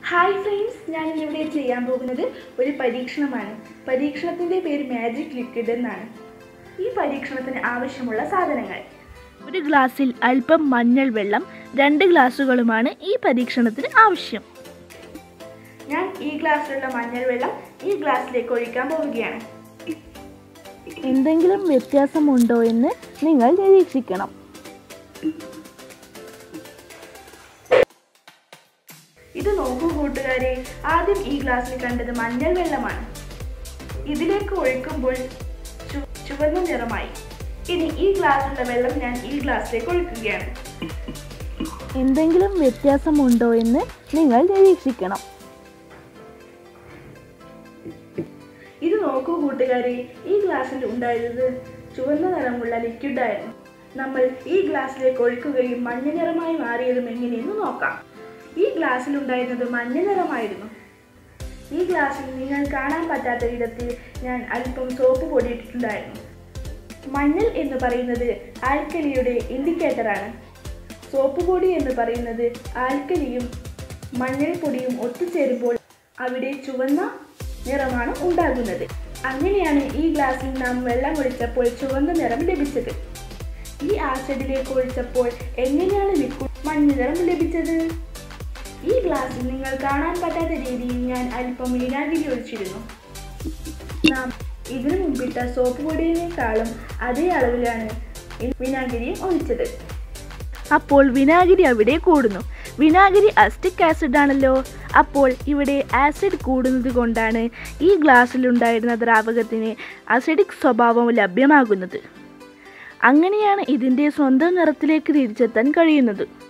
hi friends ഞാൻ ഇന്നിവിടെ ചെയ്യാൻ പോകുന്നത് ഒരു പരീക്ഷണമാണ് പരീക്ഷണത്തിൻ്റെ പേര് മാജിക് ലിക്വിഡ് എന്നാണ് ഈ പരീക്ഷണത്തിന് ആവശ്യമുള്ള സാധനങ്ങൾ ഒരു ഗ്ലാസ്സിൽ അല്പം മഞ്ഞൾ വെള്ളം രണ്ട് ഗ്ലാസ്സുകളുമാണ് ഈ പരീക്ഷണത്തിന് ആവശ്യം ഞാൻ ഈ ഗ്ലാസ്സിലുള്ള മഞ്ഞൾ വെള്ളം ഈ ഗ്ലാസ്സിലേക്ക് ഒഴിക്കാൻ പോവുകയാണ് എന്തെങ്കിലും വ്യത്യാസമുണ്ടോ എന്ന് നിങ്ങൾ നിരീക്ഷിക്കണം ഇത് നോക്കൂ കൂട്ടുകാരെ ആദ്യം ഈ ഗ്ലാസ്സിൽ കണ്ടത് മഞ്ഞൾ വെള്ളമാണ് ഇതിലേക്ക് ഒഴിക്കുമ്പോൾ ചു- ചുവന്ന നിറമായി ഇനി ഈ ഗ്ലാസ്സിലുള്ള വെള്ളം ഞാൻ ഈ ഗ്ലാസ്സിലേക്ക് ഒഴിക്കുകയാണ് എന്തെങ്കിലും വ്യത്യാസമുണ്ടോ എന്ന് നിങ്ങൾ നിരീക്ഷിക്കണം ഇത് നോക്കൂ കൂട്ടുകാരെ ഈ ഗ്ലാസ്സിൽ ഉണ്ടായിരുന്നത് ചുവന്ന നിറമുള്ള ലിക്വിഡായിരുന്നു നമ്മൾ ഈ ഗ്ലാസ്സിലേക്ക് ഒഴിക്കുകയും മഞ്ഞ നിറമായി മാറിയതും എങ്ങനെയെന്ന് നോക്കാം ഈ ഗ്ലാസ്സിൽ ഉണ്ടായിരുന്നത് മഞ്ഞ നിറമായിരുന്നു ഈ ഗ്ലാസ്സിൽ നിങ്ങൾ കാണാൻ പറ്റാത്ത വിധത്തിൽ ഞാൻ അല്പം സോപ്പ് പൊടി ഇട്ടിട്ടുണ്ടായിരുന്നു മഞ്ഞൾ എന്ന് പറയുന്നത് ആൽക്കലിയുടെ ഇൻഡിക്കേറ്ററാണ് സോപ്പ് പൊടി എന്ന് പറയുന്നത് ആൽക്കലിയും മഞ്ഞൾപ്പൊടിയും ഒത്തുചേരുമ്പോൾ അവിടെ ചുവന്ന നിറമാണ് ഉണ്ടാകുന്നത് അങ്ങനെയാണ് ഈ ഗ്ലാസ്സിൽ നാം വെള്ളം ഒഴിച്ചപ്പോൾ ചുവന്ന നിറം ലഭിച്ചത് ഈ ആസിഡിലേക്ക് ഒഴിച്ചപ്പോൾ എങ്ങനെയാണ് ലിക്വിഡ് മഞ്ഞ നിറം ലഭിച്ചത് ഈ ഗ്ലാസ്സിൽ നിങ്ങൾ കാണാൻ പറ്റാത്ത രീതിയിൽ ഞാൻ അല്പം വിനാഗിരി ഒഴിച്ചിരുന്നു നാം ഇതിനു മുമ്പിട്ട സോപ്പ് പൊടിയിനേക്കാളും അതേ അളവിലാണ് ഈ വിനാഗിരി ഒഴിച്ചത് അപ്പോൾ വിനാഗിരി അവിടെ കൂടുന്നു വിനാഗിരി അസ്റ്റിക് ആസിഡ് ആണല്ലോ അപ്പോൾ ഇവിടെ ആസിഡ് കൂടുന്നത് കൊണ്ടാണ് ഈ ഗ്ലാസ്സിലുണ്ടായിരുന്ന ദ്രാവകത്തിന് അസിഡിക് സ്വഭാവം ലഭ്യമാകുന്നത് അങ്ങനെയാണ് ഇതിൻ്റെ സ്വന്തം നിറത്തിലേക്ക് തിരിച്ചെത്താൻ കഴിയുന്നത്